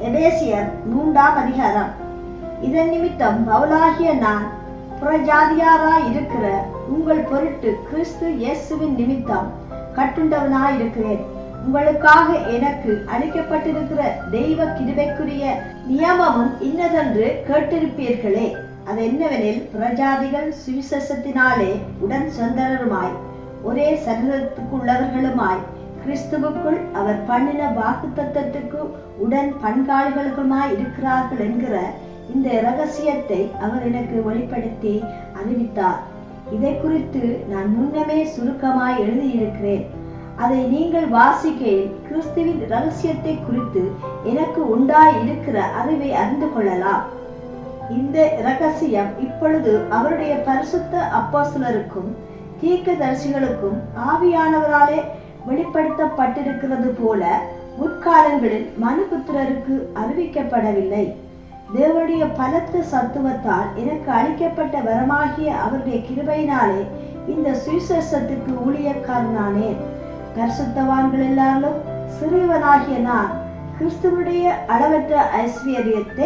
எபேசியர் மூன்றாம் அதிகாரம் இதன் நிமித்தம் பவுலாகிய நான் புறஜாதியாராய் இருக்கிற உங்கள் பொருட்டு கிறிஸ்து இயேசுவின் நிமித்தம் கட்டுண்டவனாய் இருக்கிறேன் உங்களுக்காக எனக்கு அளிக்கப்பட்டிருக்கிற தெய்வ கிருபைக்குரிய நியமமும் இன்னதென்று கேட்டிருப்பீர்களே அது என்னவெனில் புறஜாதிகள் சுவிசேஷத்தினாலே உடன் சொந்தருமாய் ஒரே சரீரத்துக்குள்ளவர்களுமாய் கிறிஸ்துவுக்குள் அவர் பண்ணின வாக்கு தத்தத்துக்கு உடன் பண்காளிகளுக்குமாய் இருக்கிறார்கள் என்கிற இந்த ரகசியத்தை அவர் எனக்கு வெளிப்படுத்தி அறிவித்தார் இதை குறித்து நான் முன்னமே சுருக்கமாய் எழுதியிருக்கிறேன் அதை நீங்கள் வாசிக்கையில் கிறிஸ்துவின் ரகசியத்தை குறித்து எனக்கு உண்டாய் இருக்கிற அறிவை அறிந்து கொள்ளலாம் இந்த ரகசியம் இப்பொழுது அவருடைய பரிசுத்த அப்போஸ்தலருக்கும் தீர்க்கதரிசிகளுக்கும் ஆவியானவராலே வெளிப்படுத்தப்பட்டிருக்கிறது போல முற்காலங்களில் மனுபுத்திரருக்கு அறிவிக்கப்படவில்லை தேவனுடைய பலத்த சத்துவத்தால் எனக்கு அளிக்கப்பட்ட வரமாகிய அவருடைய கிருபையினாலே இந்த சுவிசேஷத்துக்கு ஊழியக்காரனானேன் பரிசுத்தவான்கள் எல்லாரும் சிறியவனாகிய நான் கிறிஸ்துவனுடைய அளவற்ற ஐஸ்வர்யத்தை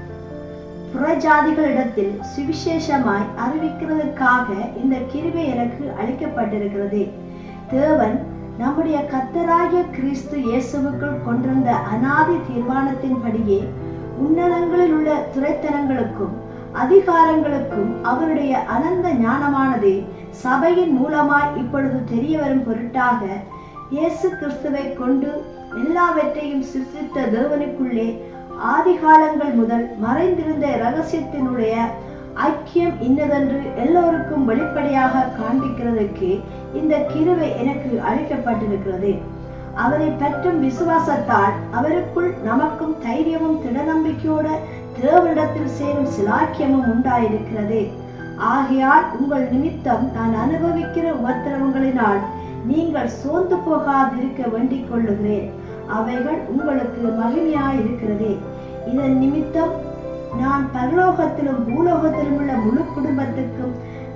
புறஜாதிகளிடத்தில் சுவிசேஷமாய் அறிவிக்கிறதுக்காக இந்த கிருபை எனக்கு அளிக்கப்பட்டிருக்கிறது தேவன் நம்முடைய கத்தராகிய கிறிஸ்து இயேசுவுக்குள் கொண்டிருந்த அனாதி தீர்மானத்தின்படியே உன்னதங்களில் உள்ள துறைத்தனங்களுக்கும் அதிகாரங்களுக்கும் அவருடைய அனந்த ஞானமானது சபையின் மூலமாய் இப்பொழுது தெரிய வரும் பொருட்டாக இயேசு கிறிஸ்துவை கொண்டு எல்லாவற்றையும் சிருஷ்டித்த தேவனுக்குள்ளே ஆதிகாலங்கள் முதல் மறைந்திருந்த ரகசியத்தினுடைய ஐக்கியம் இன்னதென்று எல்லோருக்கும் வெளிப்படையாக காண்பிக்கிறதுக்கு இந்த கிருவை எனக்கு அளிக்கப்பட்டிருக்கிறது அவரை பற்றும் விசுவாசத்தால் அவருக்குள் நமக்கும் தைரியமும் திடநம்பிக்கையோட தேவனிடத்தில் சேரும் சிலாக்கியமும் உண்டாயிருக்கிறது ஆகையால் உங்கள் நிமித்தம் நான் அனுபவிக்கிற உபத்திரவங்களினால் நீங்கள் சோர்ந்து போகாதிருக்க வேண்டிக் கொள்ளுகிறேன் அவைகள் உங்களுக்கு மகிமையாயிருக்கிறதே இதன் நிமித்தம் நான் பரலோகத்திலும் பூலோகத்திலும் உள்ள முழு குடும்பத்துக்கும்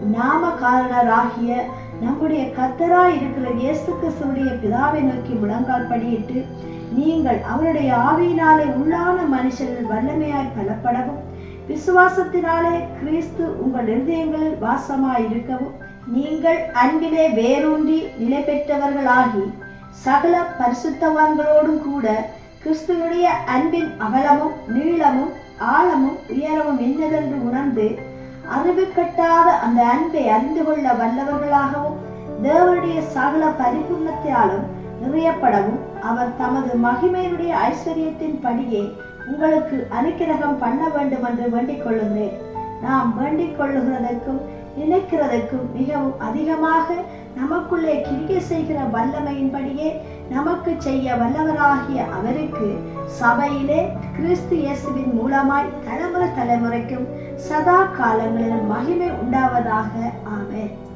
நாமகாரனராகிய நம்முடைய கத்தராய் இருக்கிற இயேசு கிறிஸ்துடைய பிதாவை நோக்கி முழங்கால் படியிட்டு நீங்கள் அவருடைய ஆவியினாலே உள்ளான மனுஷரில் வல்லமையாய் பலப்படவும் விசுவாசத்தினாலே கிறிஸ்து உங்கள் இருதயங்களில் வாசமாய் இருக்கவும் நீங்கள் அன்பிலே வேரூன்றி நிலை பெற்றவர்களாகி சகல பரிசுத்தவான்களோடும் கூட கிறிஸ்துவனுடைய அன்பின் அகலமும் நீளமும் ஆழமும் உயரமும் என்னதென்று உணர்ந்து அறிவு கட்டாத அந்த அன்பை அறிந்து கொள்ள வல்லவர்களாகவும் தேவனுடைய சகல பரிபூர்ணத்தாலும் நிறையப்படவும் அவர் தமது மகிமையுடைய ஐஸ்வர்யத்தின் படியே உங்களுக்கு அனுக்கிரகம் பண்ண வேண்டும் என்று வேண்டிக் கொள்ளுகிறேன் நாம் வேண்டிக் கொள்ளுகிறதற்கும் நினைக்கிறதற்கும் மிகவும் அதிகமாக நமக்குள்ளே கிரிகை செய்கிற வல்லமையின்படியே நமக்கு செய்ய வல்லவராகிய அவருக்கு சபையிலே கிறிஸ்து இயேசுவின் மூலமாய் தலைமுறை தலைமுறைக்கும் சதா காலங்களிலும் மகிமை உண்டாவதாக ஆமென்